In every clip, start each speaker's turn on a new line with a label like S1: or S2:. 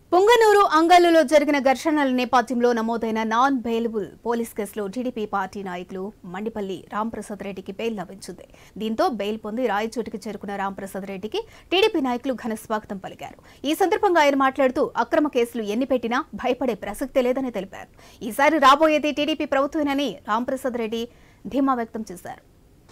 S1: పుంగనూరు అంగల్లులో జరిగిన ఘర్షణల నేపథ్యంలో నమోదైన నాన్ బెయిలబుల్ పోలీస్ కేసులో టీడీపీ పార్టీ నాయకులు మండిపల్లి రాంప్రసాద్ రెడ్డికి బెయిల్ లభించింది దీంతో బెయిల్ పొంది రాయచోటికి చేరుకున్న రాంప్రసాద్ రెడ్డికి టీడీపీ నాయకులు ఘన స్వాగతం పలికారు ఈ సందర్భంగా ఆయన మాట్లాడుతూ అక్రమ కేసులు ఎన్ని పెట్టినా భయపడే ప్రసక్తే లేదని తెలిపారు ఈసారి రాబోయేది టీడీపీ ప్రభుత్వమేనని రాంప్రసాద్ రెడ్డి ధీమా వ్యక్తం చేశారు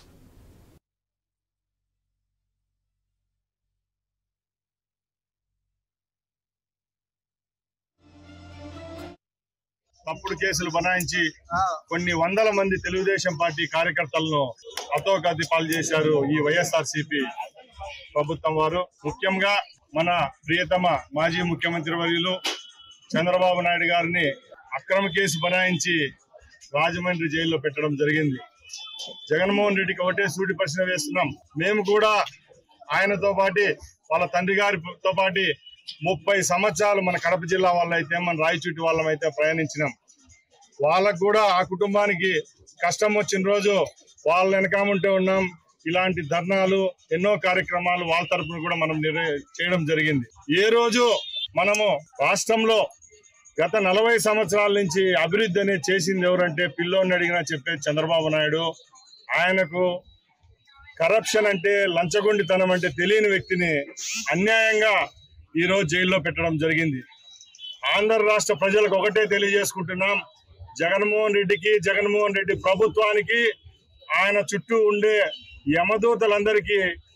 S2: తప్పుడు కేసులు బనాయించి కొన్ని వందల మంది తెలుగుదేశం పార్టీ కార్యకర్తలను అతోగతి పాలు చేశారు ఈ వైఎస్ఆర్ ప్రభుత్వం వారు ముఖ్యంగా మన ప్రియతమ మాజీ ముఖ్యమంత్రి వర్యులు చంద్రబాబు నాయుడు గారిని అక్రమ కేసు బనాయించి రాజమండ్రి జైల్లో పెట్టడం జరిగింది జగన్మోహన్ రెడ్డికి ఒకటే సూటి ప్రశ్న వేస్తున్నాం మేము కూడా ఆయనతో పాటి వాళ్ళ తండ్రి గారితో పాటి ముప్పై సంవత్సరాలు మన కడప జిల్లా వాళ్ళైతే మన రాయచూటి వాళ్ళం అయితే ప్రయాణించినాం వాళ్ళకు కూడా ఆ కుటుంబానికి కష్టం వచ్చిన రోజు వాళ్ళ వెనకామంటే ఉన్నాం ఇలాంటి ధర్నాలు ఎన్నో కార్యక్రమాలు వాళ్ళ తరపున కూడా మనం నిర్వ- చేయడం జరిగింది ఏ రోజు మనము రాష్ట్రంలో గత నలభై సంవత్సరాల నుంచి అభివృద్ధి అనేది చేసింది ఎవరంటే పిల్లోని అడిగినా చెప్పేది చంద్రబాబు నాయుడు ఆయనకు కరప్షన్ అంటే లంచగొండితనం అంటే తెలియని వ్యక్తిని అన్యాయంగా ఈ రోజు జైల్లో పెట్టడం జరిగింది ఆంధ్ర రాష్ట్ర ప్రజలకు ఒకటే తెలియజేసుకుంటున్నాం జగన్మోహన్ రెడ్డికి జగన్మోహన్ రెడ్డి ప్రభుత్వానికి ఆయన చుట్టూ ఉండే యమదూతలందరికీ